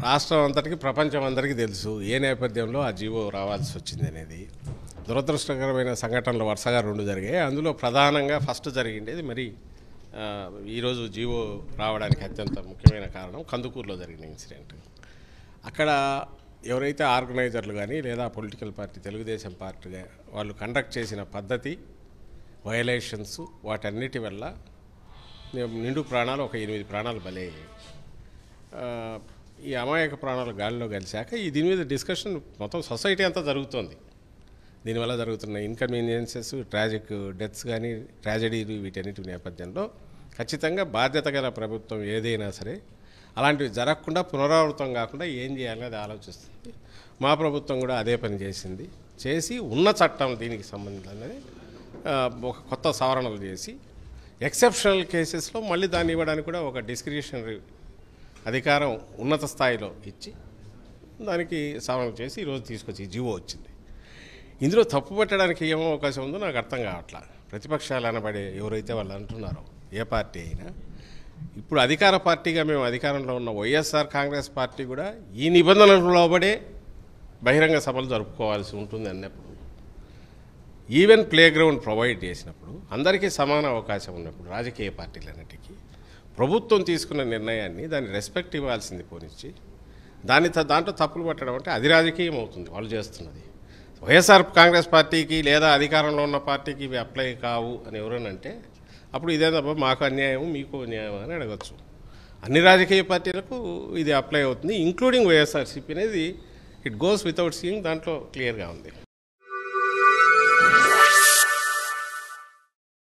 రాష్ట్రం అంతటికి ప్రపంచం అందరికీ తెలుసు ఏ నేపథ్యంలో ఆ జీవో రావాల్సి వచ్చింది అనేది దురదృష్టకరమైన సంఘటనలు వరుసగా రెండు జరిగాయి అందులో ప్రధానంగా ఫస్ట్ జరిగిండేది మరి ఆ, ఈరోజు జీవో రావడానికి అత్యంత ముఖ్యమైన కారణం కందుకూరులో జరిగిన ఇన్సిడెంట్ అక్కడ ఎవరైతే ఆర్గనైజర్లు కానీ లేదా పొలిటికల్ పార్టీ తెలుగుదేశం పార్టీ వాళ్ళు కండక్ట్ చేసిన పద్ధతి వయలేషన్స్ వాటన్నిటి వల్ల నిండు ప్రాణాలు ఒక ఎనిమిది ప్రాణాలు బలయ్యాయి ఆ, ఈ అమాయక ప్రాణాలు గాలిలో కలిశాక ఈ దీని మీద డిస్కషన్ మొత్తం సొసైటీ అంతా జరుగుతోంది దీనివల్ల జరుగుతున్న ఇన్కన్వీనియన్సెస్ ట్రాజిక్ డెత్స్ కానీ ట్రాజడీలు వీటన్నిటి నేపథ్యంలో ఖచ్చితంగా బాధ్యత గల ప్రభుత్వం ఏదైనా సరే అలాంటివి జరగకుండా పునరావృతం కాకుండా ఏం చేయాలనేది ఆలోచిస్తుంది మా ప్రభుత్వం కూడా అదే పని చేసింది చేసి ఉన్న చట్టం దీనికి సంబంధించినది ఆ, ఒక కొత్త సవరణలు చేసి ఎక్సెప్షనల్ కేసెస్లో మళ్ళీ దాన్ని ఇవ్వడానికి కూడా ఒక డిస్క్రిషనరీ అధికారం ఉన్నత స్థాయిలో ఇచ్చి దానికి సవరణ చేసి ఈరోజు తీసుకొచ్చి జీవో వచ్చింది ఇందులో తప్పు పెట్టడానికి ఏమో అవకాశం ఉందో నాకు అర్థం కావట్లా ప్రతిపక్షాలు అనబడే ఎవరైతే వాళ్ళు అంటున్నారో ఏ పార్టీ అయినా ఇప్పుడు అధికార పార్టీగా మేము అధికారంలో ఉన్న వైఎస్ఆర్ కాంగ్రెస్ పార్టీ కూడా ఈ నిబంధనలకు లోబడే బహిరంగ సభలు జరుపుకోవాల్సి ఉంటుంది అన్నప్పుడు ఈవెన్ ప్లే గ్రౌండ్ ప్రొవైడ్ చేసినప్పుడు అందరికీ సమాన అవకాశం ఉన్నప్పుడు రాజకీయ పార్టీలన్నిటికీ ప్రభుత్వం తీసుకున్న నిర్ణయాన్ని దాన్ని రెస్పెక్ట్ ఇవ్వాల్సింది పోనిచ్చి దాన్ని త- దాంట్లో తప్పులు పట్టడం అంటే అది రాజకీయం అవుతుంది వాళ్ళు చేస్తున్నది వైఎస్ఆర్ కాంగ్రెస్ పార్టీకి లేదా అధికారంలో ఉన్న పార్టీకి ఇవి అప్లై కావు అని ఎవరనంటే అప్పుడు ఇదేదబ్బా మాకు అన్యాయం మీకు అన్యాయం అని అడగచ్చు అన్ని రాజకీయ పార్టీలకు ఇది అప్లై అవుతుంది ఇంక్లూడింగ్ వైఎస్ఆర్సీపీ అనేది ఇట్ గోస్ వితౌట్ సీయింగ్ దాంట్లో క్లియర్గా ఉంది